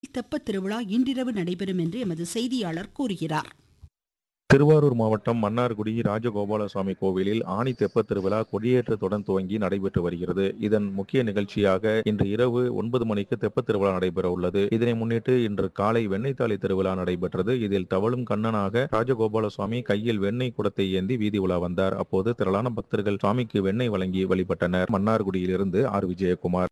தெப்பத் திருவிழா இன்றிரவு நடைபெறும் என்று எமது செய்தியாளர் கூறுகிறார் திருவாரூர் மாவட்டம் மன்னார்குடி ராஜகோபாலசுவாமி கோவிலில் ஆணி தெப்பத் திருவிழா கொடியேற்றத்துடன் துவங்கி நடைபெற்று வருகிறது இதன் முக்கிய நிகழ்ச்சியாக இன்று இரவு ஒன்பது மணிக்கு தெப்பத் திருவிழா நடைபெற உள்ளது இதனை முன்னிட்டு இன்று காலை வெண்ணெய்த்தாளி திருவிழா நடைபெற்றது இதில் தவழும் கண்ணனாக ராஜகோபாலசுவாமி கையில் வெண்ணெய் குடத்தை ஏந்தி வீதி உலா வந்தார் அப்போது திரளான பக்தர்கள் சுவாமிக்கு வெண்ணெய் வழங்கி வழிபட்டனர் மன்னார்குடியிலிருந்து ஆர் விஜயகுமார்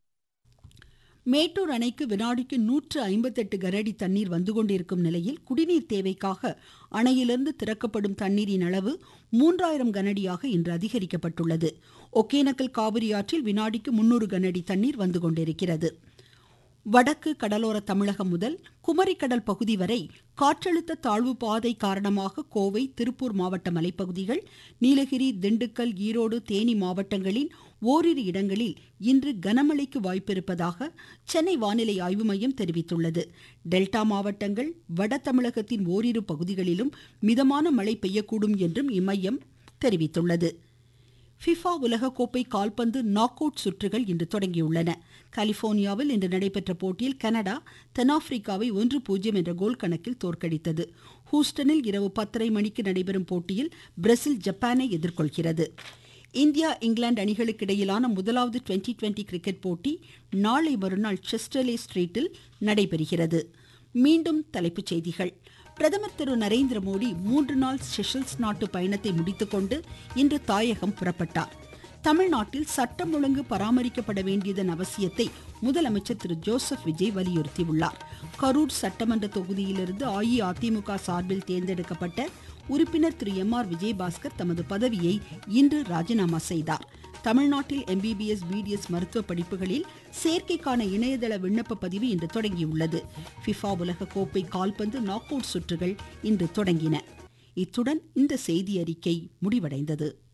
மேட்டூர் அணைக்கு வினாடிக்கு நூற்று ஐம்பத்தெட்டு கனஅடி தண்ணீர் வந்து கொண்டிருக்கும் நிலையில் குடிநீர் தேவைக்காக அணையிலிருந்து திறக்கப்படும் தண்ணீரின் அளவு மூன்றாயிரம் கனஅடியாக இன்று அதிகரிக்கப்பட்டுள்ளது ஒகேனக்கல் காவிரி ஆற்றில் வினாடிக்கு முன்னூறு கனஅடி தண்ணீர் வந்து கொண்டிருக்கிறது வடக்கு கடலோர தமிழகம் முதல் குமரிக்கடல் பகுதி வரை காற்றழுத்த தாழ்வு பாதை காரணமாக கோவை திருப்பூர் மாவட்ட மலைப்பகுதிகள் நீலகிரி திண்டுக்கல் ஈரோடு தேனி மாவட்டங்களின் ஓரிரு இடங்களில் இன்று கனமழைக்கு வாய்ப்பிருப்பதாக சென்னை வானிலை ஆய்வு மையம் தெரிவித்துள்ளது டெல்டா மாவட்டங்கள் வட தமிழகத்தின் ஓரிரு பகுதிகளிலும் மிதமான மழை பெய்யக்கூடும் என்றும் இம்மையம் தெரிவித்துள்ளது ஃபிஃபா உலகக்கோப்பை கால்பந்து நாக் அவுட் சுற்றுகள் இன்று தொடங்கியுள்ளன கலிபோர்னியாவில் இன்று நடைபெற்ற போட்டியில் கனடா தென்னாப்பிரிக்காவை ஒன்று பூஜ்ஜியம் என்ற கோல் கணக்கில் தோற்கடித்தது ஹூஸ்டனில் இரவு பத்தரை மணிக்கு நடைபெறும் போட்டியில் பிரேசில் ஜப்பானை எதிர்கொள்கிறது இந்தியா இங்கிலாந்து அணிகளுக்கு இடையிலான முதலாவது டுவெண்டி டுவெண்டி கிரிக்கெட் போட்டி நாளை மறுநாள் செஸ்டர்லே ஸ்ட்ரீட்டில் நடைபெறுகிறது மீண்டும் தலைப்புச் செய்திகள் பிரதமர் திரு நரேந்திர மோடி மூன்று நாள் செஷல்ஸ் நாட்டு பயணத்தை முடித்துக்கொண்டு இன்று தாயகம் புறப்பட்டார் தமிழ்நாட்டில் சட்டம் ஒழுங்கு பராமரிக்கப்பட வேண்டியதன் அவசியத்தை முதலமைச்சர் திரு ஜோசப் விஜய் வலியுறுத்தியுள்ளார் கரூர் சட்டமன்ற தொகுதியிலிருந்து அஇஅதிமுக சார்பில் தேர்ந்தெடுக்கப்பட்ட உறுப்பினர் திரு எம் ஆர் விஜயபாஸ்கர் தமது பதவியை இன்று ராஜினாமா செய்தார் தமிழ்நாட்டில் எம்பிபிஎஸ் பிடிஎஸ் மருத்துவ படிப்புகளில் சேர்க்கைக்கான இணையதள விண்ணப்ப பதிவு இன்று தொடங்கியுள்ளது ஃபிஃபா உலக கோப்பை கால்பந்து நாக் அவுட் சுற்றுகள் இன்று தொடங்கின இத்துடன் இந்த செய்தி அறிக்கை முடிவடைந்தது